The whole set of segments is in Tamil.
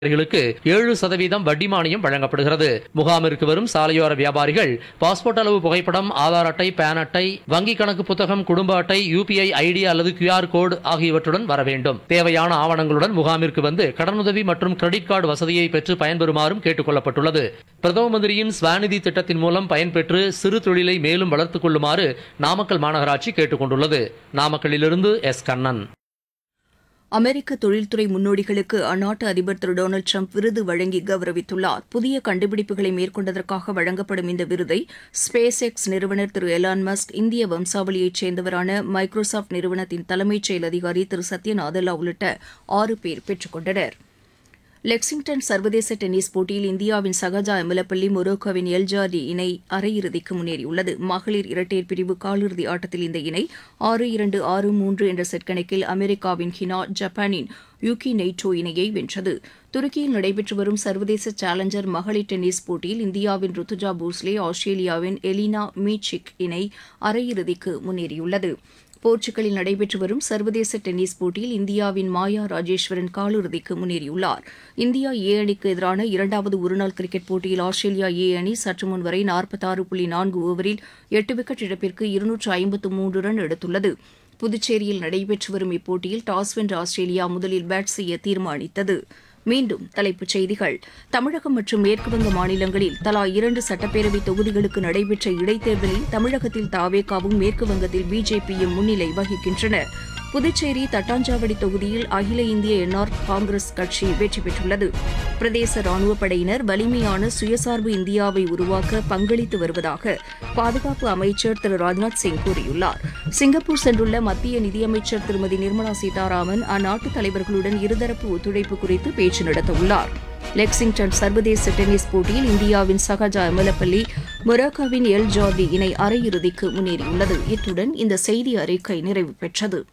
வியாபாரிகளுக்கு ஏழு சதவீதம் வட்டி மானியம் வழங்கப்படுகிறது முகாமிற்கு வரும் சாலையோர வியாபாரிகள் பாஸ்போர்ட் அளவு புகைப்படம் ஆதார் அட்டை பேன் அட்டை வங்கி கணக்கு புத்தகம் குடும்ப அட்டை யூபிஐ ஐடி அல்லது கியூஆர் கோடு ஆகியவற்றுடன் வர வேண்டும் தேவையான ஆவணங்களுடன் முகாமிற்கு வந்து கடனுதவி மற்றும் கிரெடிட் கார்டு வசதியை பெற்று பயன்பெறுமாறும் கேட்டுக் கொள்ளப்பட்டுள்ளது பிரதம மந்திரியின் ஸ்வாநிதி திட்டத்தின் மூலம் பயன்பெற்று சிறு தொழிலை மேலும் வளர்த்துக் கொள்ளுமாறு நாமக்கல் மாநகராட்சி கேட்டுக் கொண்டுள்ளது நாமக்கல்லிலிருந்து எஸ் கண்ணன் அமெரிக்க தொழில்துறை முன்னோடிகளுக்கு அந்நாட்டு அதிபர் திரு டொனால்டு ட்ரம்ப் விருது வழங்கி கௌரவித்துள்ளார் புதிய கண்டுபிடிப்புகளை மேற்கொண்டதற்காக வழங்கப்படும் இந்த விருதை ஸ்பேஸ் எக்ஸ் நிறுவனர் திரு எலான் மஸ்க் இந்திய வம்சாவளியைச் சேர்ந்தவரான மைக்ரோசாப்ட் நிறுவனத்தின் தலைமைச் செயல் அதிகாரி திரு சத்ய நாதல்லா உள்ளிட்ட ஆறு பேர் பெற்றுக் கொண்டனர் லெக்சிங்டன் சர்வதேச டென்னிஸ் போட்டியில் இந்தியாவின் சகஜா எமலப்பள்ளி மொரோக்கோவின் எல்ஜாடி இணை அரையிறுதிக்கு முன்னேறியுள்ளது மகளிர் இரட்டையர் பிரிவு காலிறுதி ஆட்டத்தில் இந்த இணை ஆறு இரண்டு ஆறு மூன்று என்ற செட் கணக்கில் அமெரிக்காவின் ஹினா ஜப்பானின் யூகி நெய்டோ இணையை வென்றது துருக்கியில் நடைபெற்று வரும் சர்வதேச சேலஞ்சர் மகளிர் டென்னிஸ் போட்டியில் இந்தியாவின் ருத்துஜா பூஸ்லே ஆஸ்திரேலியாவின் எலினா மீச்சிக் இணை அரையிறுதிக்கு முன்னேறியுள்ளது போர்ச்சுகலில் நடைபெற்று வரும் சர்வதேச டென்னிஸ் போட்டியில் இந்தியாவின் மாயா ராஜேஸ்வரன் காலிறுதிக்கு முன்னேறியுள்ளார் இந்தியா ஏ அணிக்கு எதிரான இரண்டாவது ஒருநாள் கிரிக்கெட் போட்டியில் ஆஸ்திரேலியா ஏ அணி சற்று முன் வரை நாற்பத்தாறு புள்ளி நான்கு ஓவரில் எட்டு விக்கெட் இழப்பிற்கு இருநூற்று ஐம்பத்து மூன்று ரன் எடுத்துள்ளது புதுச்சேரியில் நடைபெற்று வரும் இப்போட்டியில் டாஸ் வென்ற ஆஸ்திரேலியா முதலில் பேட் செய்ய தீர்மானித்தது மீண்டும் தலைப்புச் செய்திகள் தமிழகம் மற்றும் மேற்குவங்க மாநிலங்களில் தலா இரண்டு சட்டப்பேரவை தொகுதிகளுக்கு நடைபெற்ற இடைத்தேர்தலில் தமிழகத்தில் தாவேகாவும் மேற்குவங்கத்தில் பிஜேபியும் முன்னிலை வகிக்கின்றன புதுச்சேரி தட்டாஞ்சாவடி தொகுதியில் அகில இந்திய என்ஆர் காங்கிரஸ் கட்சி வெற்றி பெற்றுள்ளது பிரதேச ராணுவப் படையினர் வலிமையான சுயசார்பு இந்தியாவை உருவாக்க பங்களித்து வருவதாக பாதுகாப்பு அமைச்சர் திரு ராஜ்நாத் சிங் கூறியுள்ளார் சிங்கப்பூர் சென்றுள்ள மத்திய நிதியமைச்சர் திருமதி நிர்மலா சீதாராமன் அந்நாட்டு தலைவர்களுடன் இருதரப்பு ஒத்துழைப்பு குறித்து பேச்சு நடத்தவுள்ளார் லெக்சிங்டன் சர்வதேச டென்னிஸ் போட்டியில் இந்தியாவின் சகஜா எமலப்பள்ளி மொராக்காவின் எல் ஜார்டி இணை அரையிறுதிக்கு முன்னேறியுள்ளது இத்துடன் இந்த செய்தி அறிக்கை நிறைவு பெற்றது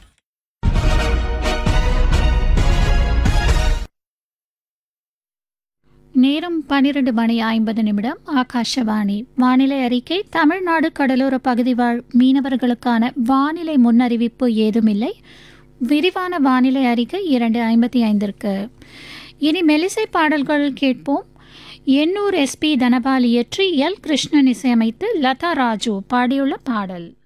நேரம் பன்னிரண்டு மணி ஐம்பது நிமிடம் ஆகாஷவாணி வானிலை அறிக்கை தமிழ்நாடு கடலோர பகுதி வாழ் மீனவர்களுக்கான வானிலை முன்னறிவிப்பு ஏதுமில்லை விரிவான வானிலை அறிக்கை இரண்டு ஐம்பத்தி ஐந்திற்கு இனி மெலிசை பாடல்கள் கேட்போம் எண்ணூர் எஸ்பி தனபால் இயற்றி எல் கிருஷ்ணன் இசையமைத்து லதா ராஜு பாடியுள்ள பாடல்